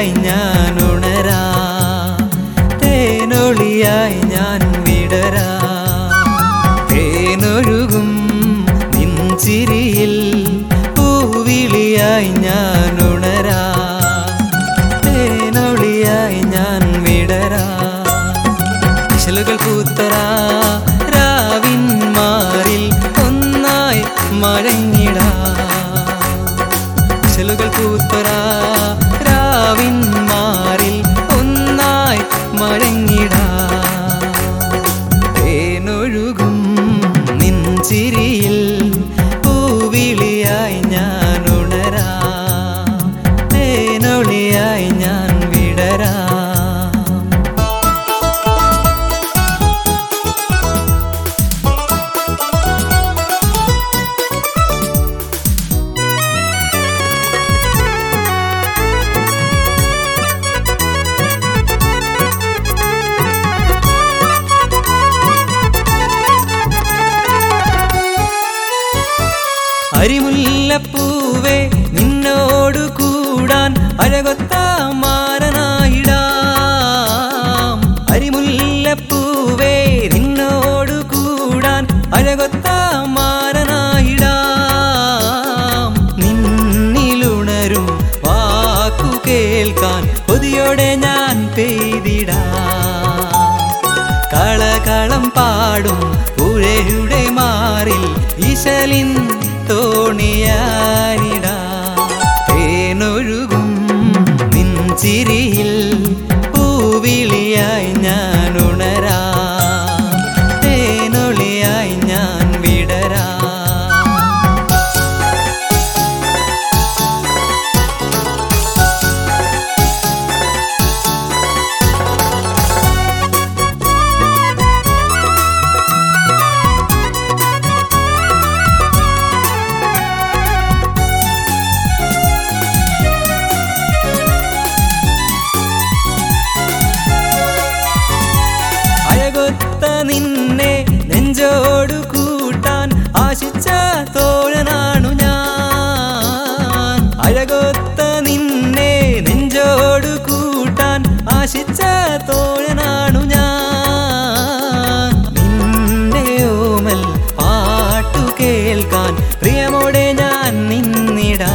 പൂവിളിയായി ഞാൻ ഉണരാ തേനൊളിയായി ഞാൻ വിടരാ തേനൊഴുകും നിൻചിരിയിൽ പൂവിളിയായി ഞാൻ ഉണരാ തേനൊളിയായി ഞാൻ വിടരാ ഇശലുകൾ പൂത്തരാ രാവിൻ മാറിൽ ഒന്നായി മഴങ്ങിടാ ഇശലുകൾ പൂത്തരാ രാവിൻ മാറിൽ ഒന്നായി മഴങ്ങിടാ തേനൊഴുകും നിൻചിരിയിൽ പൂവിളിയായി ഞാൻ ഉണരാ തേനൊളിയായി ഞാൻ വിടരാ അരിമുല്ലപ്പൂവേ നിന്നോടു കൂടാൻ അഴകൊത്ത മാരനായിടാം അരിമുല്ലപ്പൂവേ നിന്നോടു കൂടാൻ അഴകൊത്ത മാരനായിടാം നിന്നിലുണരും വാക്കു കേൾക്കാൻ കൊതിയോടെ ഞാൻ പെയ്തിടാം കളകളം പാടും പുഴയുടെ മാറിൽ ഈശലിൻ തോണിയാനിടാ തേനൊഴുകും നിൻചിരിയിൽ പൂവിളിയായി ഞാൻ ഉണരാ തേനൊളിയായി ഞാൻ വിടരാ അഴകൊത്ത നിന്നെ നെഞ്ചോടു കൂട്ടാൻ ആശിച്ച തോഴനാണു ഞാൻ അഴകൊത്ത നിന്നെ നെഞ്ചോടു കൂട്ടാൻ ആശിച്ച തോഴനാണു ഞാൻ നിന്റെ ഓമൽ പാട്ടു കേൾക്കാൻ പ്രിയമോടെ ഞാൻ നിന്നിടാ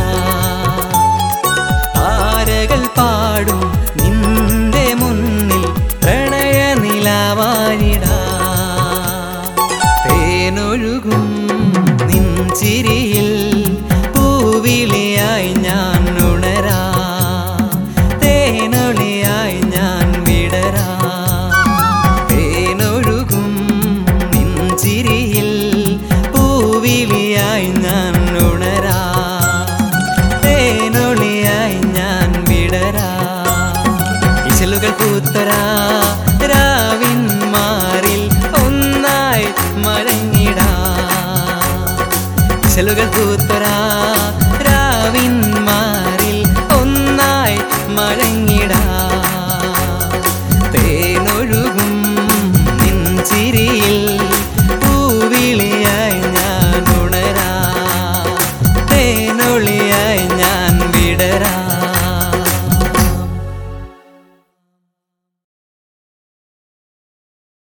താരകൾ പാടും നിന്റെ മുന്നിൽ പ്രണയ നിലവാരിടാ തേനൊഴുകും നിൻ ചിരിയിൽ പൂവിളിയായി ഞാൻ ഉണരാ തേനൊളിയായി ഞാൻ വിടരാ തേനൊഴുകും നിൻ ചിരിയിൽ പൂവിളിയായി ഞാൻ ഉണരാ തേനൊളിയായി ഞാൻ വിടരാ ഇശലുകൾ പൂത്തരാ രാവിൻ മാറിൽ ഒന്നായി മഴങ്ങിടാ ഇശലുകൾ പൂത്തരാ രാവിൻ മാറിൽ ഒന്നായി മഴങ്ങിടാ